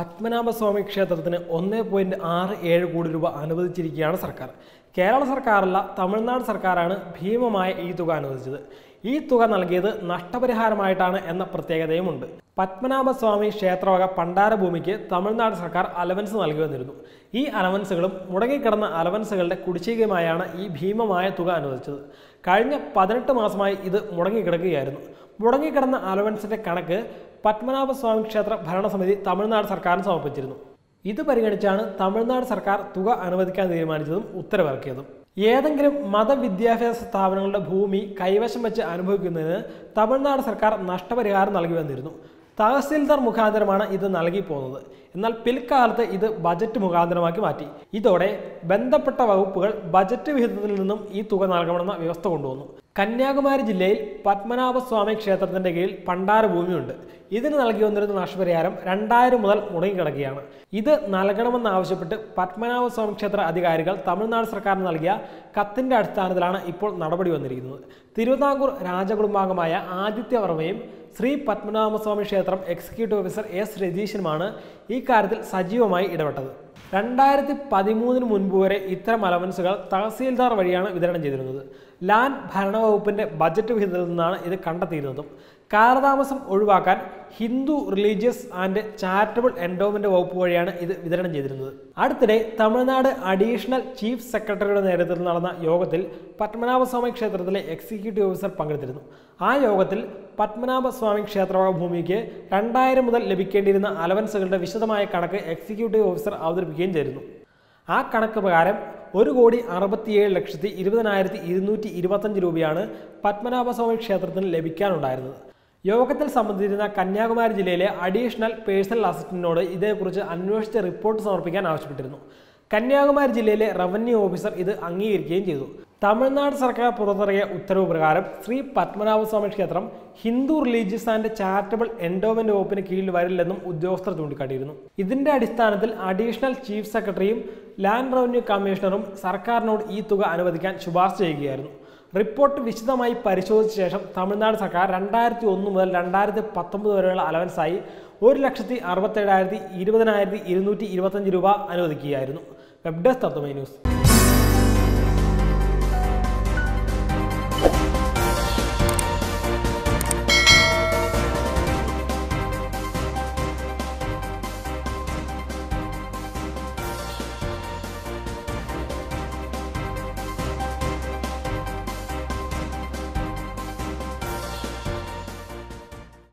പത്മനാഭസ്വാമി ക്ഷേത്രത്തിന് ഒന്ന് പോയിന്റ് ആറ് ഏഴ് കോടി രൂപ അനുവദിച്ചിരിക്കുകയാണ് സർക്കാർ കേരള സർക്കാരല്ല തമിഴ്നാട് സർക്കാരാണ് ഭീമമായ ഈ തുക അനുവദിച്ചത് ഈ തുക നൽകിയത് നഷ്ടപരിഹാരമായിട്ടാണ് എന്ന പ്രത്യേകതയുമുണ്ട് പത്മനാഭസ്വാമി ക്ഷേത്രവക പണ്ടാരഭൂമിക്ക് തമിഴ്നാട് സർക്കാർ അലവൻസ് നൽകി വന്നിരുന്നു ഈ അലവൻസുകളും മുടങ്ങിക്കിടന്ന അലവൻസുകളുടെ കുടിശ്ശികയുമായാണ് ഈ ഭീമമായ തുക അനുവദിച്ചത് കഴിഞ്ഞ പതിനെട്ട് മാസമായി ഇത് മുടങ്ങിക്കിടക്കുകയായിരുന്നു മുടങ്ങിക്കിടന്ന അലവൻസിന്റെ കണക്ക് പത്മനാഭസ്വാമി ക്ഷേത്ര ഭരണസമിതി തമിഴ്നാട് സർക്കാരിന് സമർപ്പിച്ചിരുന്നു ഇത് പരിഗണിച്ചാണ് തമിഴ്നാട് സർക്കാർ തുക അനുവദിക്കാൻ തീരുമാനിച്ചതും ഉത്തരവിറക്കിയതും ഏതെങ്കിലും മതവിദ്യാഭ്യാസ സ്ഥാപനങ്ങളുടെ ഭൂമി കൈവശം വെച്ച് അനുഭവിക്കുന്നതിന് തമിഴ്നാട് സർക്കാർ നഷ്ടപരിഹാരം നൽകി വന്നിരുന്നു തഹസിൽദാർ മുഖാന്തരമാണ് ഇത് നൽകി പോകുന്നത് എന്നാൽ പിൽക്കാലത്ത് ഇത് ബജറ്റ് മുഖാന്തരമാക്കി മാറ്റി ഇതോടെ ബന്ധപ്പെട്ട വകുപ്പുകൾ ബജറ്റ് വിഹിതത്തിൽ നിന്നും ഈ തുക നൽകണമെന്ന വ്യവസ്ഥ കൊണ്ടുവന്നു കന്യാകുമാരി ജില്ലയിൽ പത്മനാഭസ്വാമി ക്ഷേത്രത്തിന്റെ കീഴിൽ പണ്ടാര ഭൂമിയുണ്ട് ഇതിന് നൽകി വന്നിരുന്ന നഷ്ടപരിഹാരം രണ്ടായിരം മുതൽ മുടങ്ങിക്കിടക്കുകയാണ് ഇത് നൽകണമെന്നാവശ്യപ്പെട്ട് പത്മനാഭസ്വാമി ക്ഷേത്ര അധികാരികൾ തമിഴ്നാട് സർക്കാരിന് നൽകിയ കത്തിന്റെ അടിസ്ഥാനത്തിലാണ് ഇപ്പോൾ നടപടി വന്നിരിക്കുന്നത് തിരുവിതാംകൂർ രാജകുടുംബാംഗമായ ആദിത്യവർമ്മയും ശ്രീ പത്മനാഭസ്വാമി ക്ഷേത്രം എക്സിക്യൂട്ടീവ് ഓഫീസർ എസ് രതീശനുമാണ് ഈ കാര്യത്തിൽ സജീവമായി ഇടപെട്ടത് രണ്ടായിരത്തി പതിമൂന്നിന് മുൻപ് വരെ ഇത്തരം അലവൻസുകൾ തഹസീൽദാർ വഴിയാണ് വിതരണം ചെയ്തിരുന്നത് ലാൻഡ് ഭരണവകുപ്പിന്റെ ബജറ്റ് വിഹിതത്തിൽ നിന്നാണ് ഇത് കണ്ടെത്തിയിരുന്നതും കാലതാമസം ഒഴിവാക്കാൻ Hindu religious and charitable endowment വകുപ്പ് വഴിയാണ് ഇത് വിതരണം ചെയ്തിരുന്നത് അടുത്തിടെ തമിഴ്നാട് അഡീഷണൽ ചീഫ് സെക്രട്ടറിയുടെ നേതൃത്വത്തിൽ നടന്ന യോഗത്തിൽ പത്മനാഭസ്വാമി ക്ഷേത്രത്തിലെ എക്സിക്യൂട്ടീവ് ഓഫീസർ പങ്കെടുത്തിരുന്നു ആ യോഗത്തിൽ പത്മനാഭസ്വാമി ക്ഷേത്രവക ഭൂമിക്ക് രണ്ടായിരം മുതൽ ലഭിക്കേണ്ടിയിരുന്ന അലവൻസുകളുടെ വിശദമായ കണക്ക് എക്സിക്യൂട്ടീവ് ഓഫീസർ അവതരിപ്പിക്കുകയും ചെയ്തിരുന്നു ആ കണക്ക് പ്രകാരം ഒരു കോടി അറുപത്തിയേഴ് ലക്ഷത്തി ഇരുപതിനായിരത്തി ഇരുന്നൂറ്റി ഇരുപത്തഞ്ച് രൂപയാണ് പത്മനാഭസ്വാമി ക്ഷേത്രത്തിന് ലഭിക്കാനുണ്ടായിരുന്നത് യോഗത്തിൽ സംബന്ധിച്ചിരുന്ന കന്യാകുമാരി ജില്ലയിലെ അഡീഷണൽ പേഴ്സണൽ അസിസ്റ്റന്റിനോട് ഇതേക്കുറിച്ച് അന്വേഷിച്ച് റിപ്പോർട്ട് സമർപ്പിക്കാൻ ആവശ്യപ്പെട്ടിരുന്നു കന്യാകുമാരി ജില്ലയിലെ റവന്യൂ ഓഫീസർ ഇത് അംഗീകരിക്കുകയും ചെയ്തു തമിഴ്നാട് സർക്കാർ പുറത്തിറക്കിയ ഉത്തരവ് പ്രകാരം ശ്രീ പത്മനാഭസ്വാമി ക്ഷേത്രം Hindu religious and charitable endowment വകുപ്പിന് കീഴിൽ വരില്ലെന്നും ഉദ്യോഗസ്ഥർ ചൂണ്ടിക്കാട്ടിയിരുന്നു ഇതിന്റെ അടിസ്ഥാനത്തിൽ അഡീഷണൽ ചീഫ് സെക്രട്ടറിയും ലാൻഡ് റവന്യൂ കമ്മീഷണറും സർക്കാരിനോട് ഈ തുക അനുവദിക്കാൻ ശുപാർശ ചെയ്യുകയായിരുന്നു റിപ്പോർട്ട് വിശദമായി പരിശോധിച്ച ശേഷം തമിഴ്നാട് സർക്കാർ രണ്ടായിരത്തി ഒന്ന് മുതൽ രണ്ടായിരത്തി പത്തൊമ്പത് വരെയുള്ള അലവൻസായി ഒരു ലക്ഷത്തി അറുപത്തേഴായിരത്തി ഇരുപതിനായിരത്തി ഇരുന്നൂറ്റി ഇരുപത്തഞ്ച് രൂപ അനുവദിക്കുകയായിരുന്നു വെബ് ഡെസ്ക് തത്വമൈ ന്യൂസ്